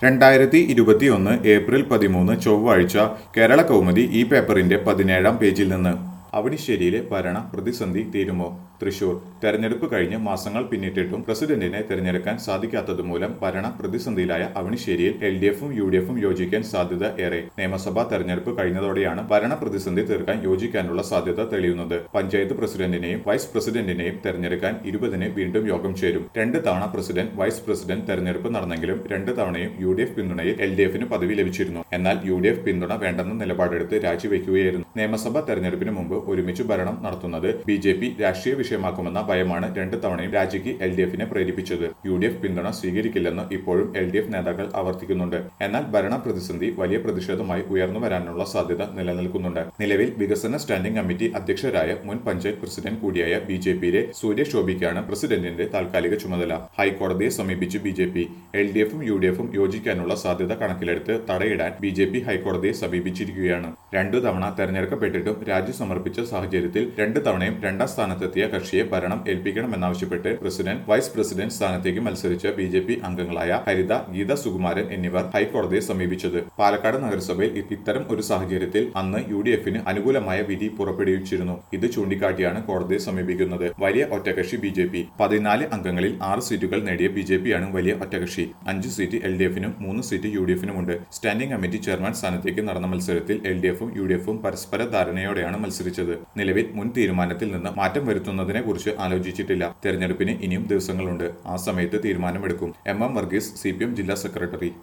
രണ്ടായിരത്തി ഇരുപത്തിയൊന്ന് ഏപ്രിൽ പതിമൂന്ന് ചൊവ്വാഴ്ച കേരള കൗമുദി ഈ പേപ്പറിന്റെ പതിനേഴാം പേജിൽ നിന്ന് അവണിശ്ശേരിയിലെ ഭരണ പ്രതിസന്ധി തീരുമോ തൃശൂർ തെരഞ്ഞെടുപ്പ് കഴിഞ്ഞ് മാസങ്ങൾ പിന്നിട്ടിട്ടും പ്രസിഡന്റിനെ തെരഞ്ഞെടുക്കാൻ സാധിക്കാത്തതുമൂലം ഭരണ പ്രതിസന്ധിയിലായ അവണിശ്ശേരിയിൽ എൽ ഡി എഫും യു ഡി എഫും യോജിക്കാൻ സാധ്യത ഏറെ നിയമസഭാ തെരഞ്ഞെടുപ്പ് കഴിഞ്ഞതോടെയാണ് ഭരണ പ്രതിസന്ധി തീർക്കാൻ യോജിക്കാനുള്ള സാധ്യത തെളിയുന്നത് പഞ്ചായത്ത് പ്രസിഡന്റിനെയും വൈസ് പ്രസിഡന്റിനെയും തെരഞ്ഞെടുക്കാൻ ഇരുപതിന് വീണ്ടും യോഗം ചേരും രണ്ട് തവണ പ്രസിഡന്റ് വൈസ് പ്രസിഡന്റ് തെരഞ്ഞെടുപ്പ് നടന്നെങ്കിലും രണ്ട് തവണയും യു ഡി എഫ് പിന്തുണയിൽ എൽ ഡി എഫിന് പദവി ലഭിച്ചിരുന്നു എന്നാൽ യു ഡി എഫ് പിന്തുണ വേണ്ടെന്ന നിലപാടെടുത്ത് രാജിവെക്കുകയായിരുന്നു നിയമസഭാ തെരഞ്ഞെടുപ്പിന് മുമ്പ് ഒരുമിച്ച് ഭരണം നടത്തുന്നത് ബി ജെ പി രാഷ്ട്രീയ വിഷയമാക്കുമെന്ന ഭയമാണ് രണ്ട് തവണയും രാജിക്ക് എൽ ഡി എഫിനെ പ്രേരിപ്പിച്ചത് യു ഡി എഫ് പിന്തുണ സ്വീകരിക്കില്ലെന്ന് ഇപ്പോഴും എൽ ഡി എഫ് നേതാക്കൾ ആവർത്തിക്കുന്നുണ്ട് എന്നാൽ ഭരണ പ്രതിസന്ധി വലിയ പ്രതിഷേധമായി ഉയർന്നു വരാനുള്ള സാധ്യത നിലനിൽക്കുന്നുണ്ട് നിലവിൽ വികസന സ്റ്റാൻഡിംഗ് കമ്മിറ്റി അധ്യക്ഷരായ മുൻ പഞ്ചായത്ത് പ്രസിഡന്റ് കൂടിയായ ബി ജെ പിയിലെ സൂര്യ ശോഭിക്കാണ് പ്രസിഡന്റിന്റെ താൽക്കാലിക ചുമതല ഹൈക്കോടതിയെ സമീപിച്ച് B J P L D എഫും യു ഡി എഫും യോജിക്കാനുള്ള സാധ്യത കണക്കിലെടുത്ത് തടയിടാൻ ബി ജെ പി ഹൈക്കോടതിയെ സമീപിച്ചിരിക്കുകയാണ് രണ്ടു തവണ തെരഞ്ഞെടുക്കപ്പെട്ടിട്ടും രാജി സമർപ്പിച്ച സാഹചര്യത്തിൽ രണ്ട് തവണയും രണ്ടാം സ്ഥാനത്തെത്തിയ കക്ഷിയെ ഭരണം ഏൽപ്പിക്കണമെന്നാവശ്യപ്പെട്ട് പ്രസിഡന്റ് വൈസ് പ്രസിഡന്റ് സ്ഥാനത്തേക്ക് മത്സരിച്ച ബി ജെ പി അംഗങ്ങളായ ഹരിത ഗീത സുകുമാരൻ എന്നിവർ ഹൈക്കോടതിയെ സമീപിച്ചത് പാലക്കാട് നഗരസഭയിൽ ഇ- ഇത്തരം ഒരു സാഹചര്യത്തിൽ അന്ന് യു ഡി എഫിന് അനുകൂലമായ വിധി പുറപ്പെടുവിച്ചിരുന്നു ഇത് ചൂണ്ടിക്കാട്ടിയാണ് കോടതിയെ സമീപിക്കുന്നത് വലിയ ഒറ്റകക്ഷി ബി ജെ പി പതിനാല് അംഗങ്ങളിൽ ആറ് സീറ്റുകൾ നേടിയ ബി ജെ പിയാണ് വലിയ ഒറ്റകക്ഷി അഞ്ച് സീറ്റ് എൽ ഡി എഫിനും മൂന്ന് സീറ്റ് യു ഡി എഫിനുമുണ്ട് സ്റ്റാൻഡിംഗ് കമ്മിറ്റി ചെയർമാൻ സ്ഥാനത്തേക്ക് നടന്ന മത്സരത്തിൽ എൽ ഡി എഫും യു ഡി എഫും പരസ്പര ധാരണയോടെയാണ് മത്സരിച്ചത് നിലവിൽ മുൻ തീരുമാനത്തിൽ നിന്ന് മാറ്റം വരുത്തുന്നതിനെ കുറിച്ച് ആലോചിച്ചിട്ടില്ല തെരഞ്ഞെടുപ്പിന് ഇനിയും ദിവസങ്ങളുണ്ട് ആ സമയത്ത് തീരുമാനമെടുക്കും എം എം വർഗീസ് സി ജില്ലാ സെക്രട്ടറി